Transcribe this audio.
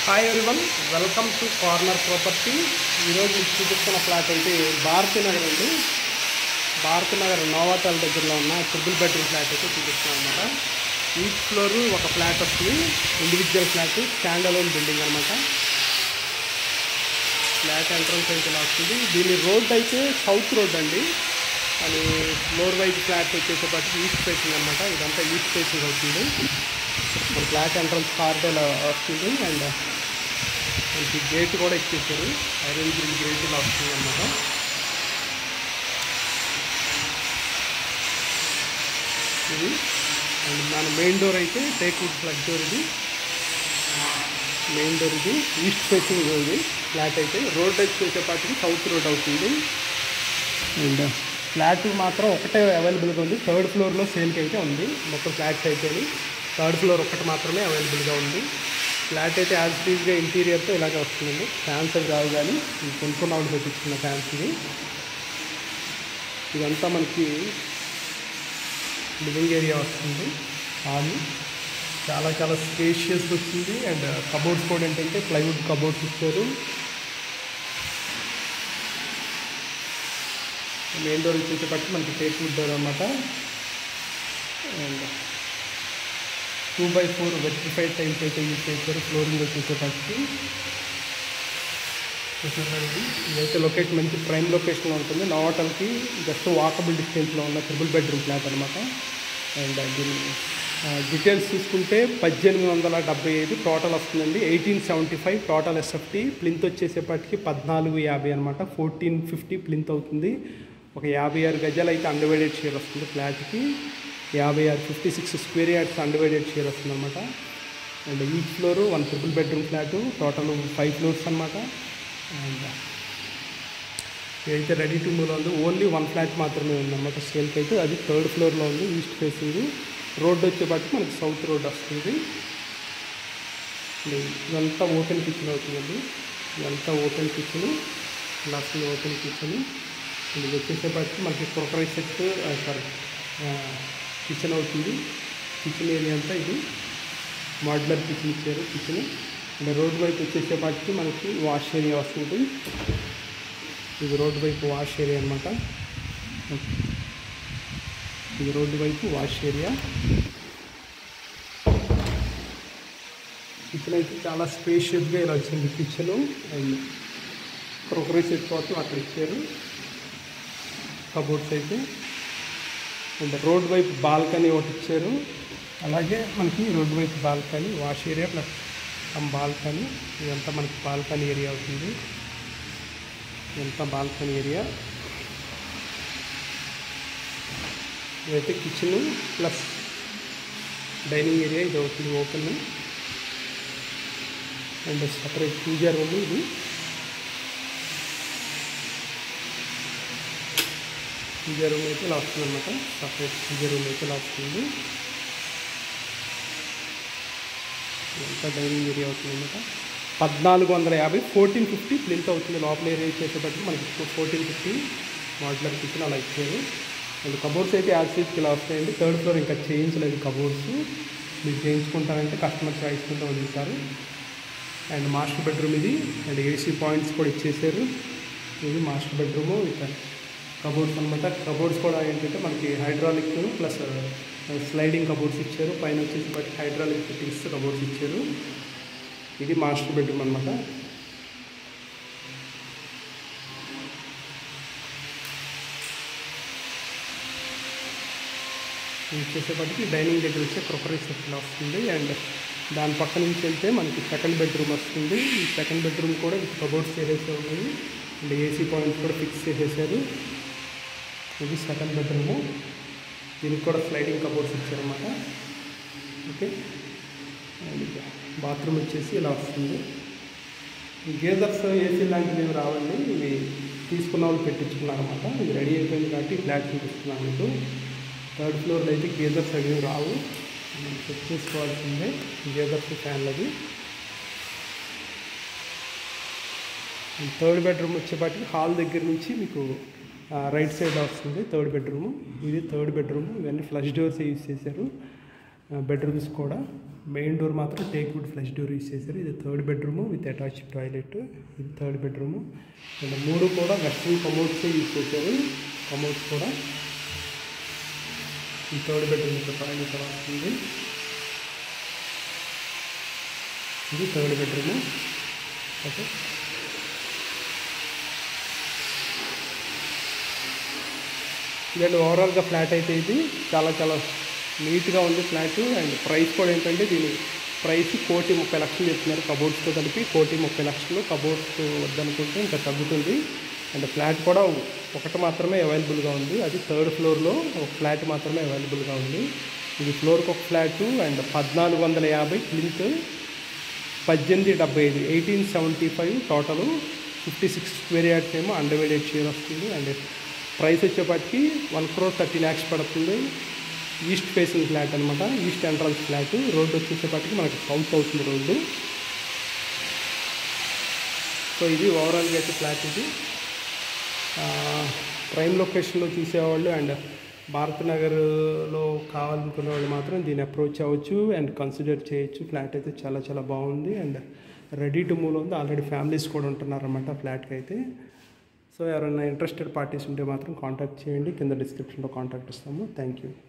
hi everyone welcome to corner property ఈరోజు మీకు చూపిస్తున్న ఫ్లాట్ అయితే భారతీ నగర్ అండి భారతీ నగర్ నోవాటల్ దగ్గరలో ఉన్న ట్రిపుల్ బెడ్రూమ్ ఫ్లాట్ అయితే చూపిస్తున్నాం అనమాట ఈచ్ ఫ్లోర్ ఒక ఫ్లాట్ వస్తుంది individual flat stand alone building అనమాట ఫ్లాట్ ఎంట్రన్స్ అయితే ఇలా వస్తుంది దీని రోడ్ అయితే సౌత్ రోడ్ అండి అది ఫ్లోర్ వైజ్ ఫ్లాట్ వచ్చేసేపటికి ఈస్ట్ ఫేసింగ్ అనమాట ఇదంతా ఈస్ట్ ఫేసింగ్ అవుతుంది మన ఫ్లాట్ ఎంట్రన్స్ కార్డర్ వస్తుంది అండ్ మనకి గేట్ కూడా ఇచ్చేసారు ఐరన్ గ్రిల్ గేట్ ఇలా వస్తుంది అనమాట ఇది అండ్ మన మెయిన్ డోర్ అయితే టేక్ వుడ్ ఫ్లగ్ డోర్ ఇది మెయిన్ డోర్ ఇది ఈస్ట్ ఫేసింగ్ ఇది ఫ్లాట్ అయితే రోడ్ వచ్చేసేపాటికి సౌత్ రోడ్ అవుతుంది అండ్ ఫ్లాట్ మాత్రం ఒకటే అవైలబుల్గా ఉంది థర్డ్ ఫ్లోర్లో సేల్కి అయితే ఉంది మొత్తం ఫ్లాట్స్ అయితే థర్డ్ ఫ్లోర్ ఒకటి మాత్రమే అవైలబుల్గా ఉంది ఫ్లాట్ అయితే యాజ్ టీజ్గా ఇంటీరియర్తో ఇలాగే వస్తుందండి ఫ్యాన్స్ అవి రావు కానీ ఇది కొనుక్కున్న వాళ్ళు పెట్టించుకున్న ఫ్యాన్స్ ఇది ఇదంతా మనకి లివింగ్ ఏరియా వస్తుంది హాల్ చాలా చాలా స్పేషియస్ వచ్చింది అండ్ కబోర్డ్స్ కూడా ఏంటంటే ప్లైవుడ్ కబోర్డ్స్ ఇచ్చారు మెయిన్ డోర్ వచ్చేసేపట్టి మనకి టేక్ వుడ్ డోర్ అనమాట and two by four vitrified tiles అయితే యూజ్ చేశారు ఫ్లోరింగ్ వచ్చేసేపటికి చూసారండి ఇదైతే లొకేషన్ మంచి ప్రైమ్ లొకేషన్లో ఉంటుంది నోవాటల్కి జస్ట్ వాకబుల్ డిస్టెన్స్లో ఉన్న ట్రిపుల్ బెడ్రూమ్ ఫ్లాట్ అనమాట అండ్ దీని డీటెయిల్స్ చూసుకుంటే పద్దెనిమిది వందల డెబ్బై ఐదు టోటల్ వస్తుందండి eighteen seventy five total SFT plinth వచ్చేసేపటికి పద్నాలుగు యాభై అనమాట ఫోర్టీన్ ఫిఫ్టీ ప్లింత్ అవుతుంది ఒక యాభై ఆరు గజాలు అయితే అండర్వైడెడ్ షేర్ వస్తుంది ఫ్లాట్కి యాభై ఆరు fifty six square yards undivided share వస్తుంది అనమాట and each floor one triple bedroom flat total five floors అనమాట అండ్ ఇదైతే రెడీ టు మూవ్ ఉంది ఓన్లీ వన్ ఫ్లాట్ మాత్రమే ఉందన్నమాట సేల్కి అయితే అది థర్డ్ ఫ్లోర్లో ఉంది ఈస్ట్ ఫేసింగ్ రోడ్ వచ్చేపాటికి మనకి సౌత్ రోడ్ వస్తుంది ఇదంతా ఓపెన్ కిచెన్ అవుతుందండి ఇదంతా ఓపెన్ కిచెన్ ఇలా వస్తుంది ఓపెన్ కిచెన్ ఇది వచ్చేసేపటికి మనకి క్రొకరీ సెట్ సారీ కిచెన్ అవుతుంది కిచెన్ ఏరియా అంతా ఇది మోడ్యులర్ కిచెన్ ఇచ్చారు కిచెన్ అంటే రోడ్ వైపు వచ్చేసేపాటికి మనకి వాష్ ఏరియా వస్తుంది ఇది రోడ్డు వైపు వాష్ ఏరియా అనమాట ఇది రోడ్డు వైపు వాష్ ఏరియా కిచెన్ అయితే చాలా స్పేషియస్గా ఇలా వచ్చింది కిచెన్ అండ్ క్రొకరీ సెట్ కోసం అక్కడ ఇచ్చారు కబోర్డ్స్ అయితే అండ్ రోడ్ వైపు బాల్కనీ ఒకటి ఇచ్చారు అలాగే మనకి రోడ్ వైపు balcony wash area plus balcony ఇదంతా మనకి బాల్కనీ ఏరియా అవుతుంది ఇదంతా బాల్కనీ ఏరియా ఇదైతే కిచెన్ ప్లస్ డైనింగ్ ఏరియా ఇది అవుతుంది open and separate puja room ఇది పూజా రూమ్ అయితే ఇలా వస్తుంది అనమాట సపరేట్ పూజా రూమ్ అయితే ఇలా వస్తుంది ఇదంతా డైనింగ్ ఏరియా అవుతుంది అనమాట పద్నాలుగు వందల యాభై ఫోర్టీన్ ఫిఫ్టీ ప్లింత్ అవుతుంది లోపల ఏరియా చేసేపటికి మనకి ఫోర్టీన్ ఫిఫ్టీ మోడ్యులర్ కిచెన్ అలా ఇచ్చారు అండ్ కబోర్డ్స్ అయితే యాజ్ సీట్కి ఇలా వస్తాయండి థర్డ్ ఫ్లోర్ ఇంకా చేయించలేదు కబోర్డ్స్ మీరు చేయించుకుంటారంటే కస్టమర్ చాయిస్ కింద వదులుతారు అండ్ మాస్టర్ బెడ్రూమ్ ఇది అండ్ ఏసీ పాయింట్స్ కూడా ఇచ్చేసారు ఇది మాస్టర్ బెడ్రూము విత్ కబోర్డ్స్ అనమాట కబోర్డ్స్ కూడా ఏంటంటే మనకి హైడ్రాలిక్ ప్లస్ స్లైడింగ్ కబోర్డ్స్ ఇచ్చారు పైన వచ్చేసి బట్టి హైడ్రాలిక్ ఫిట్టింగ్స్ కబోర్డ్స్ ఇచ్చారు ఇది మాస్టర్ బెడ్రూమ్ అనమాట వచ్చేసేపటికి డైనింగ్ దగ్గర వచ్చే క్రొకరీ సెట్ వస్తుంది అండ్ దాని పక్క నుంచి వెళ్తే మనకి సెకండ్ బెడ్రూమ్ వస్తుంది ఈ సెకండ్ బెడ్రూమ్ కూడా విత్ కబోర్డ్స్ చేసేసి ఉన్నాయి అండ్ ఏసీ పాయింట్స్ కూడా ఫిక్స్ చేసేసారు ఇది సెకండ్ బెడ్రూము దీనికి కూడా స్లైడింగ్ కబోర్డ్స్ ఇచ్చారన్నమాట ఓకే అండ్ బాత్రూమ్ వచ్చేసి ఇలా వస్తుంది గేజర్స్ ఏసీ లాంటివి ఏమి రావండి ఇవి తీసుకున్న వాళ్ళు పెట్టించుకున్నారు అనమాట ఇది రెడీ అయిపోయింది కాబట్టి ఫ్లాట్ చూపిస్తున్నాను మీకు థర్డ్ ఫ్లోర్లో అయితే గేజర్స్ అవి రావు చెక్ చేసుకోవాల్సిందే గేజర్స్ ఫ్యాన్లది థర్డ్ బెడ్రూమ్ వచ్చేపాటికి హాల్ దగ్గర నుంచి మీకు రైట్ సైడ్ వస్తుంది థర్డ్ బెడ్రూమ్ ఇది థర్డ్ బెడ్రూమ్ ఇవన్నీ ఫ్లష్ డోర్స్ యూజ్ చేశారు బెడ్రూమ్స్ కూడా మెయిన్ డోర్ మాత్రం teak wood flush door use చేశారు ఇది third bedroom with attach toilet ఇది థర్డ్ బెడ్రూమ్ అండ్ మూడు కూడా వెస్ట్రన్ కమోడ్స్ యూస్ చేశారు కమోడ్స్ కూడా ఈ థర్డ్ బెడ్రూమ్ యొక్క టాయిలెట్ అలా వస్తుంది ఇది థర్డ్ బెడ్రూమ్ ఓకే ఇదండి ఓవరాల్గా ఫ్లాట్ అయితే ఇది చాలా చాలా నీట్గా ఉంది ఫ్లాట్ అండ్ ప్రైస్ కూడా ఏంటంటే దీని ప్రైస్ కోటి ముప్పై లక్షలు చెప్తున్నారు కబోర్డ్స్తో కలిపి కోటి ముప్పై లక్షలు కబోర్డ్స్ వద్దనుకుంటే ఇంకా తగ్గుతుంది అండ్ ఫ్లాట్ కూడా ఒకటి మాత్రమే అవైలబుల్గా ఉంది అది థర్డ్ ఫ్లోర్లో ఒక ఫ్లాట్ మాత్రమే అవైలబుల్గా ఉంది ఇది ఫ్లోర్కి ఒక ఫ్లాట్ అండ్ పద్నాలుగు వందల యాభై క్లింత్ పద్దెనిమిది డెబ్బై ఐదు eighteen seventy five total fifty six square yards ఏమో అండర్వేడెడ్ షేర్ వస్తుంది అండ్ ప్రైస్ వచ్చేపాటికి వన్ క్రోర్ థర్టీ ల్యాక్స్ పడుతుంది ఈస్ట్ ఫేసింగ్ ఫ్లాట్ అనమాట ఈస్ట్ ఎంట్రన్స్ ఫ్లాట్ రోడ్డు వచ్చేసేపాటికి మనకి సౌత్ అవుతుంది రోడ్డు సో ఇది ఓవరాల్గా అయితే ఫ్లాట్ ఇది ప్రైమ్ లొకేషన్లో చూసేవాళ్ళు అండ్ భారత్ నగర్లో కావాలనుకునే వాళ్ళు మాత్రం దీన్ని అప్రోచ్ అవ్వచ్చు అండ్ కన్సిడర్ చేయొచ్చు ఫ్లాట్ అయితే చాలా చాలా బాగుంది అండ్ రెడీ టు మూవ్ ఉంది ఆల్రెడీ ఫ్యామిలీస్ కూడా ఉంటున్నారన్నమాట ఫ్లాట్కి అయితే సో ఎవరైనా ఇంట్రెస్టెడ్ పార్టీస్ ఉంటే మాత్రం కాంటాక్ట్ చేయండి కింద డిస్క్రిప్షన్లో కాంటాక్ట్ ఇస్తాము థ్యాంక్ యూ